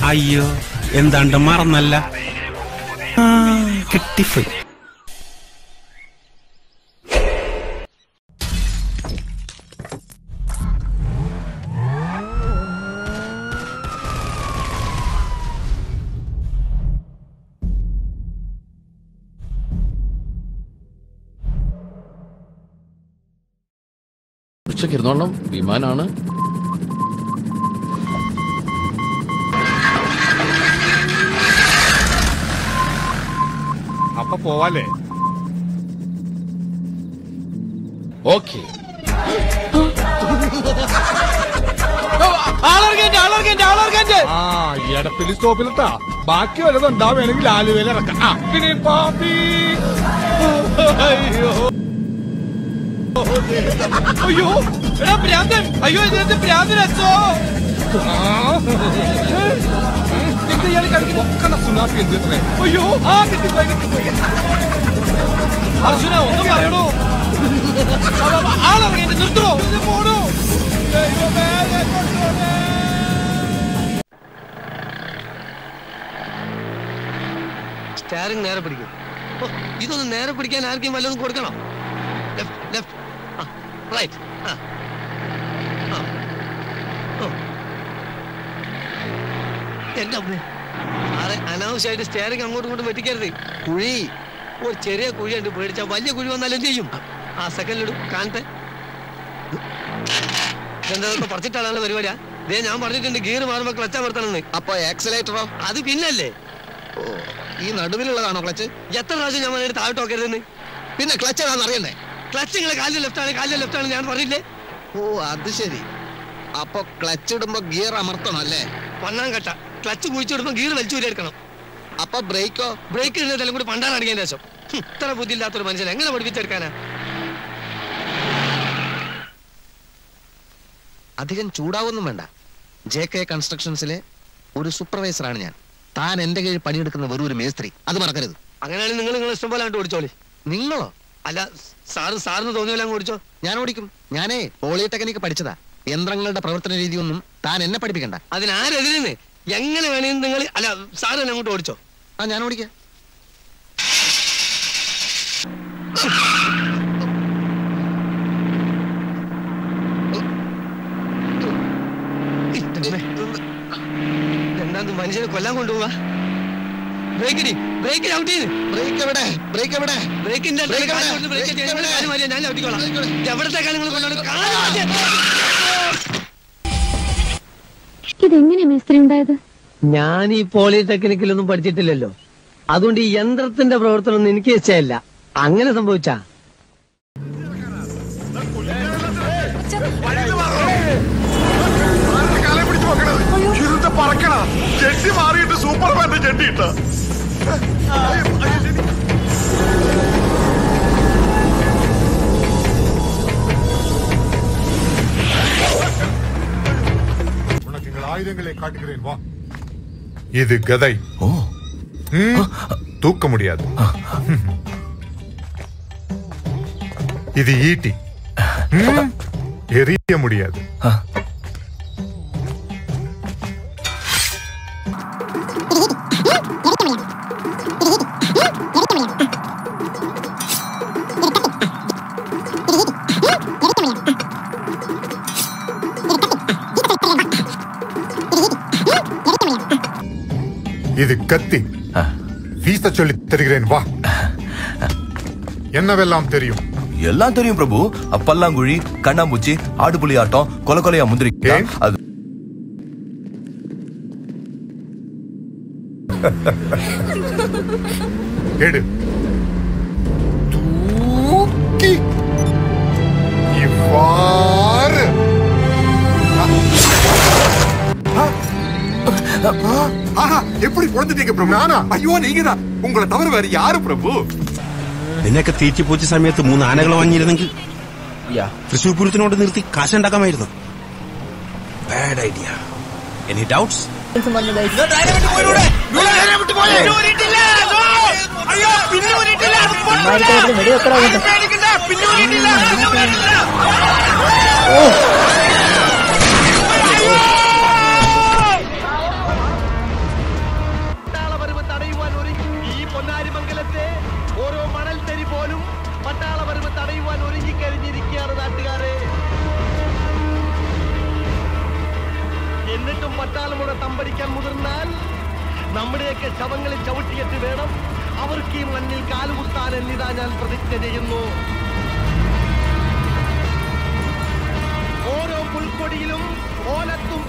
അയ്യോ എന്താണ്ട് മറന്നല്ല ആ, കിട്ടിപ്പോയി ഉച്ചയ്ക്ക് ഇരുന്നോളണം വിമാനാണ് അപ്പൊ പോവാല്ലേ ഓക്കെ ആ എടപ്പിലി സ്റ്റോപ്പിലിട്ടാ ബാക്കി വല്ലതും ഉണ്ടാവുകയാണെങ്കിൽ ആലുവയിൽ ഇറക്കാം ആ പിന്നെ പാപ്പി അയ്യോ അയ്യോ എടാ ഭ്രാന്തൻ അയ്യോ ഇതിനകത്ത് ഭ്രാന്തൻ അച്ചോ എന്താ ഇയാൾ കളിക്കുന്ന ഒക്കെ സുനാപ്പി എന്ത് ഇത്രേ? അയ്യോ ആ കിട്ടിപ്പോയി കിട്ടിപ്പോയി അർജുന ഒന്നും പറയണോ ആളിറങ്ങി നിർത്തണോ ഇത് പോണോ ദൈവമേ എന്നെ കൊണ്ടുപോണേ. സ്റ്റാറിങ് നേരെ പിടിക്കും ഓ, ഇതൊന്ന് നേരെ പിടിക്കാൻ ആർക്കും വല്ലതും കൊടുക്കണം ലെഫ്റ്റ് ലെഫ്റ്റ് ആ റൈറ്റ് ആ ആ. ഓ. എന്റെ അമ്മേ സാറെ അനാവശ്യമായിട്ട് സ്റ്റാറിങ് അങ്ങോട്ടും ഇങ്ങോട്ടും വെട്ടിക്കരുത് കുഴി ഒരു ചെറിയ കുഴി ഉണ്ട് പേടിച്ചാൽ വലിയ കുഴി വന്നാൽ എന്ത് ചെയ്യും ആ സെക്കൻഡിലിടും കാണട്ടെ എന്താ പറിച്ചിട്ടാണല്ലോ പരിപാടിയാ ദേ ഞാൻ പറഞ്ഞിട്ടുണ്ട് ഗിയർ മാറുമ്പോ ക്ലച്ച് അമർത്തണമെന്ന് അപ്പൊ ആക്സിലേറ്ററോ അത് പിന്നല്ലേ ഓ ഈ നടുവിലുള്ളതാണോ ക്ലച്ച് എത്ര പ്രാവശ്യം ഞാൻ പറഞ്ഞിട്ട് താഴോട്ട് നോക്കരുതെന്ന് പിന്നെ ക്ലച്ച് ഏതാണെന്ന് അറിയണ്ടേ ക്ലച്ച് നിങ്ങളെ കാലിൽ ലെഫ്റ്റ് ആണ് കാലിൽ ലെഫ്റ്റ് ആണ് ഞാൻ പറഞ്ഞില്ലേ ഓ അത് ശരി അപ്പൊ ക്ലച്ച് ഇടുമ്പോ ഗിയർ അമർത്തണം അല്ലേ ഒന്നാം കട്ട ക്ലച്ച് കുഴിച്ചിടുമ്പോൾ ഗീർ വലിച്ചു എടുക്കണം അപ്പൊ ബ്രേക്കോ ബ്രേക്ക് ഇടുന്നതെല്ലാം കൂടി പണ്ടാണ് അടിക്കാൻ ശേഷം ഹും, ഇത്ര ബുദ്ധിയില്ലാത്തൊരു മനുഷ്യൻ എങ്ങനെ പഠിപ്പിച്ചെടുക്കാനാ അധികം ചൂടാവൊന്നും വേണ്ട ജെ കെ കൺസ്ട്രക്ഷൻസിലെ ഒരു സൂപ്പർവൈസറാണ് ഞാൻ താൻ എന്റെ കീഴിൽ പണിയെടുക്കുന്ന വെറും ഒരു മേസ്ത്രി അത് മറക്കരുത് അങ്ങനെയാണെങ്കിൽ നിങ്ങൾ നിങ്ങൾ ഇഷ്ടം പോലെ അങ്ങോട്ട് ഓടിച്ചോളി നിങ്ങളോ അല്ല സാറ് സാറിന് തോന്നിയല്ല അങ്ങ് ഓടിച്ചോ ഞാൻ ഓടിക്കും ഞാനേ പോളിടെക്നിക്ക് പഠിച്ചതാ യന്ത്രങ്ങളുടെ പ്രവർത്തന രീതിയൊന്നും താൻ എന്നെ പഠിപ്പിക്കണ്ട അതിനാരെതിരെന്ന് എങ്ങനെ വേണമെങ്കിൽ നിങ്ങൾ അല്ല സാറ് തന്നെ അങ്ങോട്ട് ഓടിച്ചോ ആ ഞാൻ ഓടിക്കാം എന്താ മനുഷ്യനെ കൊല്ലാൻ കൊണ്ടുപോവാ ബ്രേക്ക് ഇടി ബ്രേക്ക് ഔട്ട് ചെയ്ത് ബ്രേക്ക് എവിടെ ബ്രേക്ക് എവിടെ ബ്രേക്കിന്റെ Brake എവിടെ? ബ്രേക്ക് Brake ചെയ്യാൻ എവിടെ? കാല് മാറ്റിയാ ഞാൻ ഔട്ടിക്കോളാം Brake എവിടെ? എവിടത്തെ കാര്യങ്ങൾ കൊണ്ടാണ് കാല് മാറ്റിയാ ഇതെങ്ങനെ മേസ്ത്രി ഉണ്ടായത് ഞാൻ ഈ പോളിടെക്നിക്കിലൊന്നും പഠിച്ചിട്ടില്ലല്ലോ അതുകൊണ്ട് ഈ യന്ത്രത്തിന്റെ പ്രവർത്തനം ഒന്നും എനിക്ക് ഇഷ്ടമല്ല അങ്ങനെ സംഭവിച്ചാ കാലം പിടിച്ച് നോക്കണത് ഇരുന്ന് പറക്കണ ചെട്ടി മാറിയിട്ട് സൂപ്പർമാന്റെ ചെട്ടിയിട്ട உனக்கு எங்கள் ஆயுதங்களை காட்டுகிறேன் வா இது கதை ம், தூக்க முடியாது இது ஈட்டி ம், எரிய முடியாது இது கத்தி வீச சொல்லி தருகிறேன் வா என்னவெல்லாம் தெரியும் எல்லாம் தெரியும் பிரபு பல்லாங்குழி கண்ணாமூச்சி ஆடுபுலி ஆட்டம் கொலை கொலையா முந்திரி ஏன்? அது எடு தூக்கி இவ்வாறு ஆஹா எப்படி குழந்துட்டீங்க பிரபு நானா? ஐயோ நீங்க தான் உங்களை தவிர வேற யாரு പ്രഭു നിന്നെയൊക്കെ തീറ്റിപ്പോച്ച സമയത്ത് മൂന്ന് ആനകൾ വാങ്ങിയിരുന്നെങ്കിൽ തൃശ്ശൂർ പൂരത്തിനോട് നിർത്തി കാശുണ്ടാക്കാമായിരുന്നു ബാഡ് ഐഡിയ എനി ഡൗട്ട്സ് പട്ടാള വരവ് തടയുവാൻ ഒരുങ്ങിക്കഴിഞ്ഞിരിക്കുകയാണ് നാട്ടുകാരെ എന്നിട്ടും പട്ടാളമുടെ തമ്പടിക്കാൻ മുതിർന്നാൽ നമ്മുടെയൊക്കെ ശവങ്ങളിൽ ചവിട്ടിയിട്ട് വേണം അവർക്ക് ഈ മണ്ണിൽ കാലുകുത്താൻ എന്നിതാ ഞാൻ പ്രതിജ്ഞ ചെയ്യുന്നു ഓരോ പുൽക്കൊടിയിലും ഓലത്തും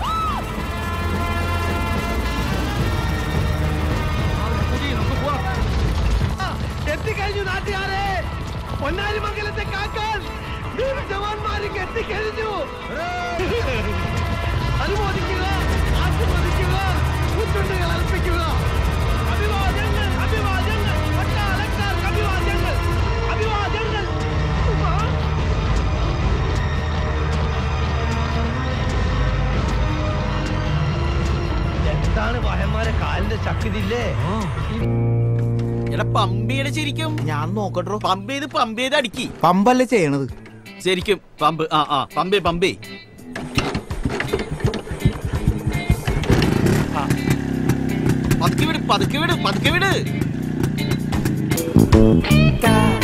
ആ, എത്തിക്കഴിഞ്ഞു നാട്ടുകാരെ പൊന്നാരി മംഗലത്തെ കാക്കാൻ വീര ജവാന്മാർക്ക് എത്തിക്കഴിഞ്ഞു അനുമോദിക്കുക ആശീർവദിക്കുക കൂച്ചുണ്ടുകൾ അർപ്പിക്കുക അഭിവാദ്യങ്ങൾ അഭിവാദ്യങ്ങൾ പട്ടാളക്കാർക്ക് അഭിവാദ്യങ്ങൾ അഭിവാദ്യങ്ങൾ ഉമ്മാ. എന്താണ് വഹന്മാരെ കാലിന്റെ ശക്തിയില്ലേ എടാ പമ്പയുടെ ശരിക്കും ഞാൻ നോക്കട്ടോ പമ്പ് ചെയ്ത് പമ്പ് ചെയ്ത് അടിക്കി പമ്പല്ലേ ചെയ്യണത് ശരിക്കും പമ്പ് ആ ആ പമ്പേ പമ്പേ ആ. പതുക്കെ വിട് പതുക്കെ വിട് പതുക്കെ വിട് കാ